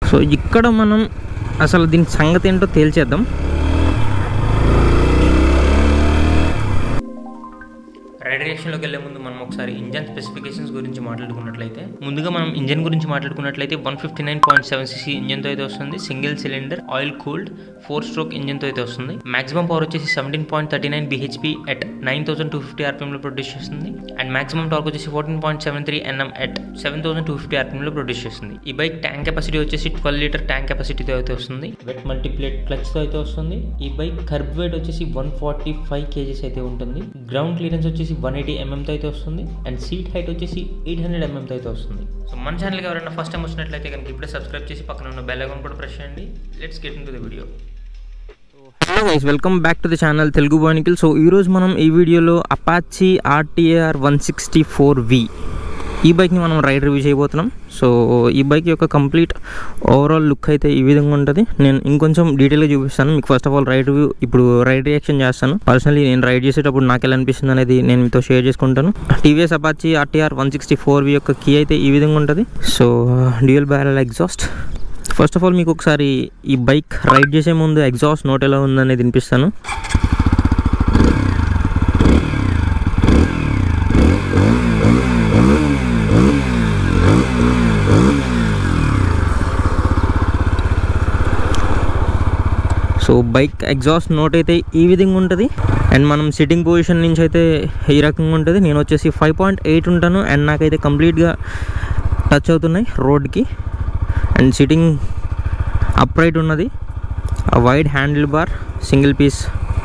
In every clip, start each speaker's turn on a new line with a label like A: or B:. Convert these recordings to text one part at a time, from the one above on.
A: so ఇక్కడ మనం అసలు దీని సంగతి ఏంటో తేల్చేద్దాం రైడ్ రియాక్షన్లోకి వెళ్ళే ముందు మనం ఒకసారి ఇంజన్ స్పెసిఫికేషన్స్ గురించి మాట్లాడుకున్నట్లయితే ముందుగా మనం ఇంజన్ గురించి మాట్లాడుకున్నట్లయితే one fifty nine point seven CC ఇంజన్తో అయితే వస్తుంది single cylinder oil cooled four stroke ఇంజన్తో అయితే వస్తుంది మాక్సిమం పవర్ వచ్చేసి seventeen point thirty nine BHP at nine thousand two fifty ఆర్పిఎంలో ప్రొడ్యూస్ చేస్తుంది అండ్ మాక్సిమం టార్క్ వచ్చేసి fourteen point seven three NM at seven thousand two fifty ఆర్పిఎంలో produce చేస్తుంది ఈ బైక్ ట్యాంక్ కెపాసిటీ వచ్చేసి ట్వెల్వ్ లీటర్ ట్యాంక్ కెపాసిటీతో అయితే వస్తుంది వెట్ మల్టీప్లేట్ క్లచ్తో అయితే వస్తుంది ఈ బైక్ కర్బ్ వెయిట్ వచ్చేసి వన్ ఫార్టీ ఫైవ్ కేజీస్ అయితే ఉంటుంది గ్రౌండ్ క్లియరెన్స్ వచ్చేసి వన్ ఎయిటీ ఎంఎంతో అయితే వస్తుంది అండ్ సీట్ హైట్ వచ్చేసి ఎయిట్ హండ్రెడ్ ఎంఎంతో అయితే వస్తుంది సో మన ఛానల్కి ఎవరైనా ఫస్ట్ టైం వచ్చినట్లయితే కనుక ఇప్పుడే సబ్స్క్రైబ్ చేసి పక్కన ఉన్న బెల్ ఐకాన్ కూడా ప్రెస్ చేయండి let's get into the video hello guys welcome back to the channel Telugu బానికల్ సో ఈరోజు మనం ఈ వీడియోలో Apache RTR one sixty four V ఈ బైక్ని మనం రైడ్ రివ్యూ చేయబోతున్నాం సో ఈ బైక్ యొక్క కంప్లీట్ ఓవరాల్ లుక్ అయితే ఈ విధంగా ఉంటుంది నేను ఇంకొంచెం డీటెయిల్గా చూపిస్తాను మీకు first of all ride review ఇప్పుడు రైడ్ రియాక్షన్ చేస్తాను పర్సనలీ నేను రైడ్ చేసేటప్పుడు నాకు ఎలా అనిపిస్తుంది అనేది నేను మీతో షేర్ చేసుకుంటాను TVS Apache RTR one sixty four V యొక్క కీ అయితే ఈ విధంగా ఉంటుంది so dual barrel exhaust first of all మీకు ఒకసారి ఈ బైక్ రైడ్ చేసే ముందు ఎగ్జాస్ట్ నోట్ ఎలా ఉందనేది వినిపిస్తాను సో బైక్ ఎగ్జాస్ట్ నోట్ అయితే ఈ విధంగా ఉంటుంది అండ్ మనం సిట్టింగ్ పొజిషన్ నుంచి అయితే ఈ రకంగా ఉంటుంది నేను వచ్చేసి ఫైవ్ పాయింట్ ఎయిట్ ఉంటాను అండ్ నాకైతే కంప్లీట్గా టచ్ అవుతున్నాయి రోడ్కి అండ్ సిట్టింగ్ అప్రైట్ ఉన్నది wide handle bar single piece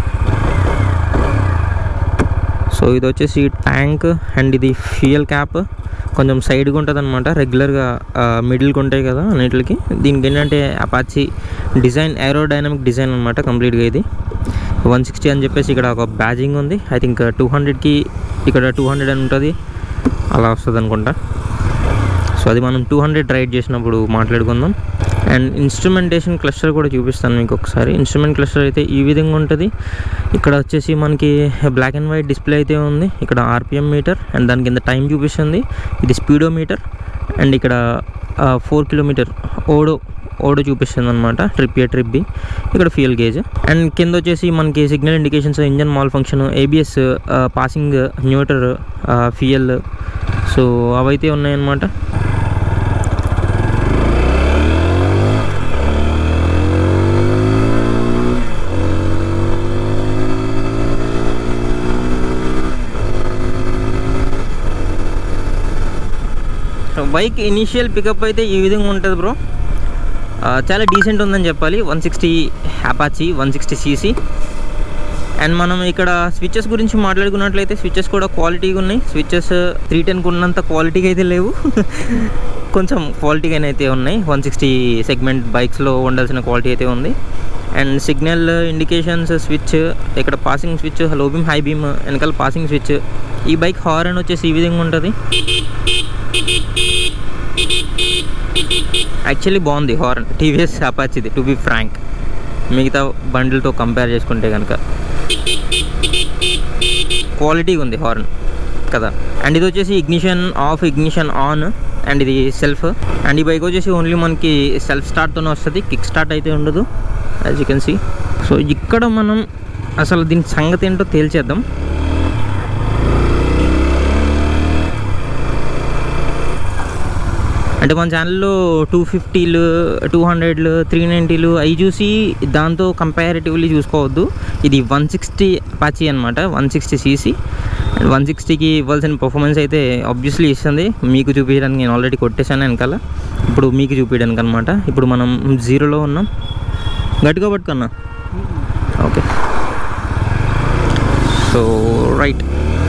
A: so ఇది వచ్చేసి ట్యాంక్ అండ్ ఇది ఫ్యూయల్ క్యాప్ కొంచెం సైడ్గా ఉంటుంది అనమాట రెగ్యులర్గా మిడిల్కి ఉంటాయి కదా అన్నిటికి దీనికి ఏంటంటే అపాచి డిజైన్ ఏరోడైనమిక్ డిజైన్ అనమాట కంప్లీట్గా ఇది వన్ సిక్స్టీ అని చెప్పేసి ఇక్కడ ఒక బ్యాజింగ్ ఉంది ఐ థింక్ టూ హండ్రెడ్కి ఇక్కడ టూ హండ్రెడ్ అని ఉంటుంది అలా వస్తుంది అనుకుంటా సో అది మనం టూ హండ్రెడ్ రైడ్ చేసినప్పుడు మాట్లాడుకుందాం అండ్ ఇన్స్ట్రుమెంటేషన్ క్లస్టర్ కూడా చూపిస్తాను మీకు ఒకసారి ఇన్స్ట్రుమెంట్ క్లస్టర్ అయితే ఈ విధంగా ఉంటుంది ఇక్కడ వచ్చేసి మనకి బ్లాక్ అండ్ వైట్ డిస్ప్లే అయితే ఉంది ఇక్కడ ఆర్పిఎం మీటర్ అండ్ దాని కింద టైం చూపిస్తుంది ఇది స్పీడో మీటర్ అండ్ ఇక్కడ ఫోర్ కిలోమీటర్ ఓడో ఓడో చూపిస్తుంది అనమాట ట్రిప్ ఏ ట్రిప్ బి ఇక్కడ ఫ్యూయల్ గేజ్ అండ్ కింద వచ్చేసి మనకి signal indications engine malfunction ABS passing neutral fuel so అవైతే ఉన్నాయన్నమాట బైక్ ఇనీషియల్ పికప్ అయితే ఈ విధంగా ఉంటుంది బ్రో చాలా డీసెంట్ ఉందని చెప్పాలి one sixty Apache one sixty CC and మనం ఇక్కడ స్విచ్చెస్ గురించి మాట్లాడుకున్నట్లయితే స్విచ్చెస్ కూడా క్వాలిటీగా ఉన్నాయి స్విచ్చెస్ త్రీ టెన్కి ఉన్నంత క్వాలిటీగా అయితే లేవు కొంచెం క్వాలిటీగానే అయితే ఉన్నాయి వన్ సిక్స్టీ సెగ్మెంట్ బైక్స్లో ఉండాల్సిన క్వాలిటీ అయితే ఉంది అండ్ సిగ్నల్ ఇండికేషన్స్ స్విచ్ ఇక్కడ passing switch low beam high beam వెనకాల పాసింగ్ స్విచ్ ఈ బైక్ హార్న్ వచ్చేసి ఈ విధంగా ఉంటుంది యాక్చువల్లీ బాగుంది హార్న్ టీవీఎస్ అపాచిది టు బి ఫ్రాంక్ మిగతా బండిల్తో కంపేర్ చేసుకుంటే కనుక క్వాలిటీగా ఉంది హార్న్ కదా అండ్ ఇది వచ్చేసి ignition off ignition on and ఇది సెల్ఫ్ అండ్ ఈ బైక్ వచ్చేసి ఓన్లీ మనకి సెల్ఫ్ స్టార్ట్తోనే వస్తుంది కిక్ స్టార్ట్ అయితే ఉండదు as you can see so ఇక్కడ మనం అసలు దీని సంగతి ఏంటో తేల్చేద్దాం అంటే మన ఛానల్లో టూ ఫిఫ్టీలు టూ హండ్రెడ్లు త్రీ నైంటీలు అవి చూసి దాంతో కంపారిటివ్లీ చూసుకోవద్దు ఇది వన్ సిక్స్టీ అపాచీ అనమాట one sixty CC and one సిక్స్టీకి ఇవ్వాల్సిన పర్ఫార్మెన్స్ అయితే ఆబ్వియస్లీ ఇస్తుంది మీకు చూపించడానికి నేను ఆల్రెడీ కొట్టేశాను వెనకాల ఇప్పుడు మీకు చూపించడానికి అనమాట ఇప్పుడు మనం జీరోలో ఉన్నాం గట్టిగా పట్టుకున్నా ఓకే సో రైట్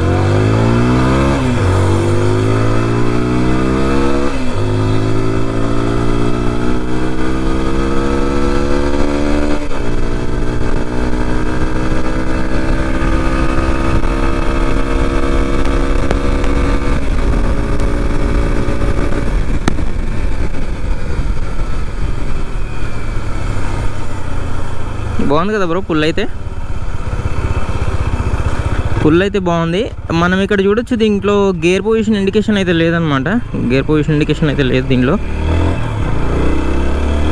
A: బాగుంది కదా బ్రో పుల్ అయితే పుల్ అయితే బాగుంది మనం ఇక్కడ చూడొచ్చు దీంట్లో గేర్ పొజిషన్ ఇండికేషన్ అయితే లేదనమాట గేర్ పొజిషన్ ఇండికేషన్ అయితే లేదు దీనిలో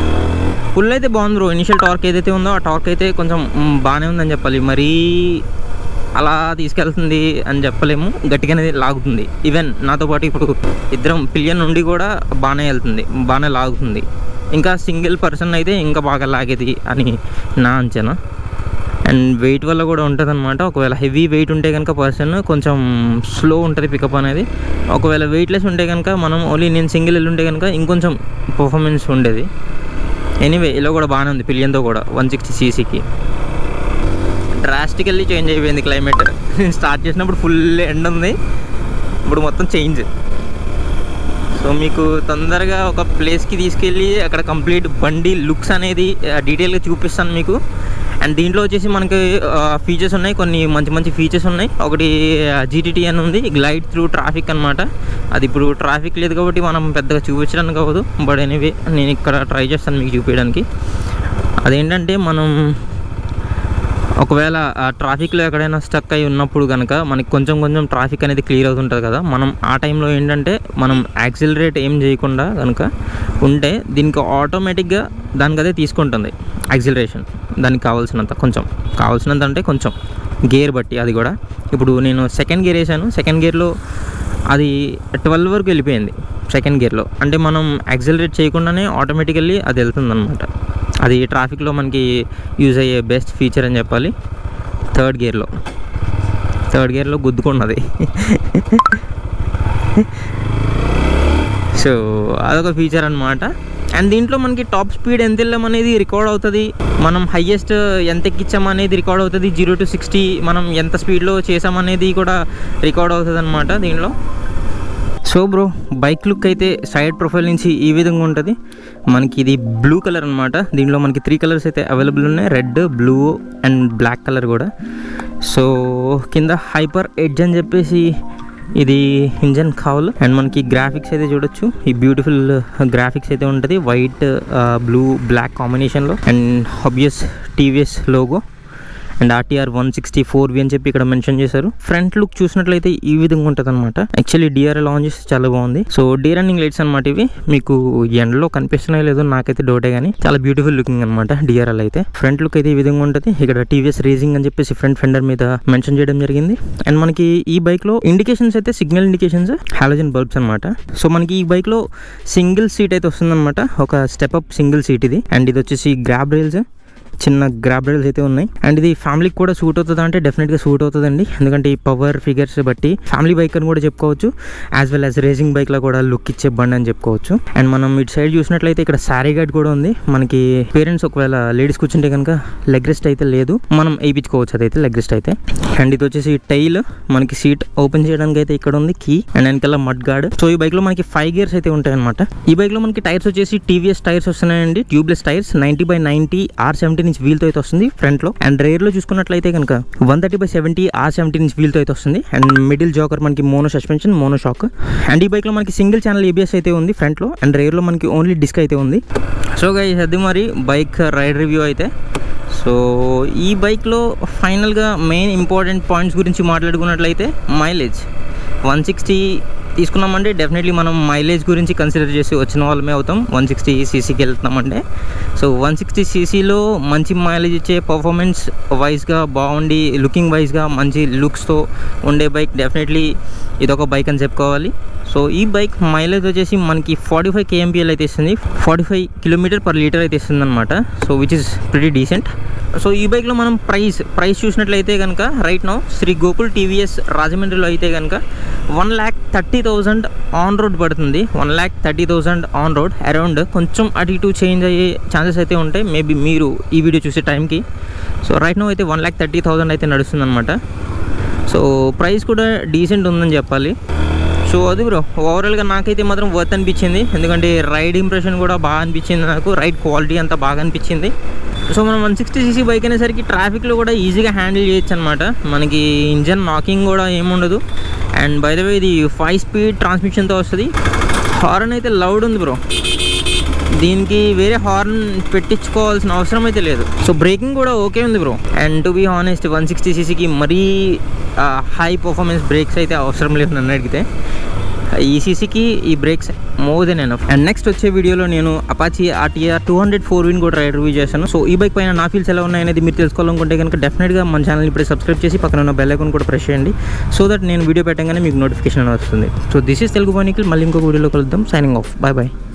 B: పుల్ అయితే బాగుంది బ్రో ఇనిషియల్ టార్క్ ఏదైతే ఉందో ఆ టార్క్ అయితే కొంచెం మ్, బాగానే ఉందని చెప్పాలి మరీ అలా తీసుకెళ్తుంది అని చెప్పలేము గట్టిగానే లాగుతుంది ఈవెన్ నాతో పాటు ఇప్పుడు ఇద్దరం పిలియన్ నుండి కూడా బాగానే వెళ్తుంది బాగానే లాగుతుంది ఇంకా సింగిల్ పర్సన్ అయితే ఇంకా బాగా లాగేది అని నా అంచనా అండ్ వెయిట్ వల్ల కూడా ఉంటుంది అనమాట ఒకవేళ హెవీ వెయిట్ ఉంటే కనుక పర్సన్ కొంచెం స్లో ఉంటుంది పికప్ అనేది ఒకవేళ వెయిట్లెస్ ఉంటే కనుక మనం ఓన్లీ నేను సింగిల్ వెళ్ళి ఉంటే కనుక ఇంకొంచెం పర్ఫార్మెన్స్ ఉండేది ఎనీవే ఇలా కూడా బాగానే ఉంది పిలియన్తో కూడా వన్ సిక్స్టీ సీసీకి డ్రాస్టికల్లీ చేంజ్ అయిపోయింది క్లైమేట్ స్టార్ట్ చేసినప్పుడు ఫుల్ ఎండ్ ఉంది ఇప్పుడు మొత్తం చేంజ్ సో మీకు తొందరగా ఒక ప్లేస్కి తీసుకెళ్ళి అక్కడ కంప్లీట్ బండి లుక్స్ అనేది డీటెయిల్గా చూపిస్తాను మీకు అండ్ దీంట్లో వచ్చేసి మనకి ఫీచర్స్ ఉన్నాయి కొన్ని మంచి మంచి ఫీచర్స్ ఉన్నాయి ఒకటి జీటీటీ అని ఉంది గ్లైడ్ త్రూ ట్రాఫిక్ అనమాట అది ఇప్పుడు ట్రాఫిక్ లేదు కాబట్టి మనం పెద్దగా చూపించడానికి అవ్వదు బట్ ఎనీవే నేను ఇక్కడ ట్రై చేస్తాను మీకు చూపించడానికి అదేంటంటే మనం ఒకవేళ ఆ ట్రాఫిక్లో ఎక్కడైనా స్టక్ అయి ఉన్నప్పుడు కనుక మనకి కొంచెం కొంచెం ట్రాఫిక్ అనేది క్లియర్ అవుతుంటుంది కదా మనం ఆ టైంలో ఏంటంటే మనం యాక్సిలరేట్ ఏం చేయకుండా కనుక ఉంటే దీనికి ఆటోమేటిక్గా దానికి అదే తీసుకుంటుంది యాక్సిలరేషన్ దానికి కావాల్సినంత కొంచెం కావాల్సినంత అంటే కొంచెం గేర్ బట్టి అది కూడా ఇప్పుడు నేను సెకండ్ గేర్ వేసాను సెకండ్ గేర్లో అది ట్వెల్వ్ వరకు వెళ్ళిపోయింది సెకండ్ గేర్లో అంటే మనం యాక్సిలరేట్ చేయకుండానే ఆటోమేటికల్లీ అది వెళ్తుంది అనమాట అది ట్రాఫిక్లో మనకి యూజ్ అయ్యే బెస్ట్ ఫీచర్ అని చెప్పాలి థర్డ్ గేర్లో థర్డ్ గేర్లో గుద్దుకున్నది సో అదొక ఫీచర్ అనమాట అండ్ దీంట్లో మనకి టాప్ స్పీడ్ ఎంత వెళ్ళాం అనేది రికార్డ్ అవుతుంది మనం హయ్యెస్ట్ ఎంత ఎక్కించాం అనేది రికార్డ్ అవుతుంది జీరో టు సిక్స్టీ మనం ఎంత స్పీడ్లో చేసామనేది కూడా రికార్డ్ అవుతుంది అనమాట దీనిలో సో బ్రో బైక్ లుక్ అయితే సైడ్ ప్రొఫైల్ నుంచి ఈ విధంగా ఉంటుంది మనకి ఇది బ్లూ కలర్ అనమాట దీంట్లో మనకి త్రీ కలర్స్ అయితే అవైలబుల్ ఉన్నాయి red blue and black colour కూడా సో కింద హైపర్ ఎడ్జ్ అని చెప్పేసి ఇది ఇంజన్ కావాలి అండ్ మనకి గ్రాఫిక్స్ అయితే చూడొచ్చు ఈ బ్యూటిఫుల్ గ్రాఫిక్స్ అయితే ఉంటుంది వైట్ బ్లూ బ్లాక్ కాంబినేషన్లో and obvious TVS logo and RTR one sixty four V అని చెప్పి ఇక్కడ మెన్షన్ చేశారు ఫ్రంట్ లుక్ చూసినట్లయితే ఈ విధంగా ఉంటుంది అనమాట యాక్చువల్లీ డిఆర్ఎల్ ఆన్ చేసి చాలా బాగుంది సో డే రన్నింగ్ లైట్స్ అనమాట ఇవి మీకు ఎండలో కనిపిస్తున్నాయో లేదో నాకైతే డౌటే కానీ చాలా బ్యూటిఫుల్ లుకింగ్ అనమాట డిఆర్ఎల్ అయితే ఫ్రంట్ లుక్ అయితే ఈ విధంగా ఉంటుంది ఇక్కడ టీవీఎస్ రేసింగ్ అని చెప్పేసి ఫ్రంట్ ఫెండర్ మీద మెన్షన్ చేయడం జరిగింది అండ్ మనకి ఈ బైక్ లో ఇండికేషన్స్ అయితే సిగ్నల్ ఇండికేషన్స్ హాలోజన్ బల్బ్స్ అనమాట సో మనకి ఈ బైక్ లో సింగిల్ సీట్ అయితే వస్తుందన్నమాట ఒక స్టెప్ అప్ సింగిల్ సీట్ ఇది అండ్ ఇది వచ్చేసి గ్రాబ్ రైల్స్ చిన్న గ్రాబ్ రైల్స్ అయితే ఉన్నాయి అండ్ ఇది ఫ్యామిలీకి కూడా సూట్ అవుతుందా అంటే డెఫినెట్గా సూట్ అవుతుందండి ఎందుకంటే ఈ పవర్ ఫిగర్స్ బట్టి ఫ్యామిలీ బైక్ అని కూడా చెప్పుకోవచ్చు యాజ్ వెల్ యాజ్ రేసింగ్ బైక్లో కూడా లుక్ ఇచ్చే బండి అని చెప్పుకోవచ్చు అండ్ మనం ఇటు సైడ్ చూసినట్లయితే ఇక్కడ శారీ గైడ్ కూడా ఉంది మనకి పేరెంట్స్ ఒకవేళ లేడీస్ కూర్చుంటే కనుక లెగ్ రెస్ట్ అయితే లేదు మనం వేయించుకోవచ్చు అదైతే లెగ్ రెస్ట్ అయితే అండ్ ఇది వచ్చేసి టైల్ మనకి సీట్ ఓపెన్ చేయడానికి అయితే ఇక్కడ ఉంది కీ అండ్ వెనకాల మడ్ గార్డ్ సో ఈ బైక్ లో మనకి ఫైవ్ గేర్స్ అయితే ఉంటాయి అనమాట ఈ బైక్ లో మనకి టైర్స్ వచ్చేసి టీవీఎస్ టైర్స్ వస్తున్నాయండి tubeless tyres ninety by ninety R seventy inch wheel తో అయితే వస్తుంది ఫ్రంట్ లో అండ్ రేర్ లో చూసుకున్నట్లయితే కనుక one thirty by seventy R seventy inch wheel తో అయితే వస్తుంది అండ్ మిడిల్ జోకర్ మనకి mono suspension mono shock and ఈ బైక్ లో మనకి సింగిల్ ఛానల్ ఏబిఎస్ అయితే ఉంది ఫ్రంట్ లో అండ్ రేర్ లో మనకి ఓన్లీ డిస్క్ అయితే ఉంది సో గైస్ అది మరి బైక్ రైడ్ రివ్యూ అయితే సో ఈ బైక్లో ఫైనల్గా మెయిన్ ఇంపార్టెంట్ పాయింట్స్ గురించి మాట్లాడుకున్నట్లయితే మైలేజ్ వన్ సిక్స్టీ తీసుకున్నామంటే డెఫినెట్లీ మనం మైలేజ్ గురించి కన్సిడర్ చేసి వచ్చిన వాళ్ళమే అవుతాం వన్ సిక్స్టీ సీసీకి వెళ్తున్నామంటే సో వన్ సిక్స్టీ సీసీలో మంచి మైలేజ్ ఇచ్చే పర్ఫార్మెన్స్ వైజ్గా బాగుండి లుకింగ్ వైజ్గా మంచి లుక్స్తో ఉండే బైక్ డెఫినెట్లీ ఇదొక బైక్ అని చెప్పుకోవాలి సో ఈ బైక్ మైలేజ్ వచ్చేసి మనకి ఫార్టీ ఫైవ్ కేఎంపిఎల్ అయితే ఇస్తుంది forty five kilometre per litre అయితే ఇస్తుంది అనమాట so which is pretty decent so ఈ బైక్లో మనం ప్రైస్ ప్రైస్ చూసినట్లయితే కనుక right now Shri Gokul TVS రాజమండ్రిలో అయితే కనుక one lakh thirty thousand on road పడుతుంది one lakh thirty thousand on road around కొంచెం అటు ఇటు చేంజ్ అయ్యే ఛాన్సెస్ అయితే ఉంటాయి మేబీ మీరు ఈ వీడియో చూసే టైంకి సో రైట్ నో అయితే వన్ ల్యాక్ థర్టీ థౌజండ్ అయితే నడుస్తుంది అనమాట సో ప్రైస్ కూడా డీసెంట్ ఉందని చెప్పాలి సో అది బ్రో ఓవరాల్గా నాకైతే మాత్రం వర్త్ అనిపించింది ఎందుకంటే రైడ్ ఇంప్రెషన్ కూడా బాగా అనిపించింది నాకు రైడ్ క్వాలిటీ అంతా బాగా అనిపించింది సో మనం వన్ సిక్స్టీ సీసీ బైక్ అనేసరికి ట్రాఫిక్లో కూడా ఈజీగా హ్యాండిల్ చేయొచ్చు అనమాట మనకి ఇంజన్ నాకింగ్ కూడా ఏముండదు అండ్ బై ద వే ఇది ఫైవ్ స్పీడ్ ట్రాన్స్మిషన్తో వస్తుంది హార్న్ అయితే లౌడ్ ఉంది బ్రో దీనికి వేరే హార్న్ పెట్టించుకోవాల్సిన అవసరం అయితే లేదు సో బ్రేకింగ్ కూడా ఓకే ఉంది bro and to be honest one sixty సీసీకి మరీ హై పర్ఫార్మెన్స్ బ్రేక్స్ అయితే అవసరం లేదు నన్ను అడిగితే ఈ సీసీకి ఈ brakes more than enough and next వచ్చే వీడియోలో నేను Apache RTR two hundred four V కూడా రివ్యూ చేశాను సో ఈ బైక్ పైన నా ఫీల్స్ ఎలా ఉన్నాయనేది మీరు తెలుసుకోవాలనుకుంటే కనుక డెఫినెట్గా మన ఛానల్ ఇప్పుడే సబ్స్క్రైబ్ చేసి పక్కన ఉన్న బెల్ ఐకాన్ కూడా ప్రెస్ చేయండి సో దట్ నేను వీడియో పెట్టగానే మీకు నోటిఫికేషన్ వస్తుంది సో దిస్ ఈస్ తెలుగు బానికల్ మళ్ళీ ఇంకో వీడియోలో కలుద్దాం సైనింగ్ ఆఫ్ బాయ్ బాయ్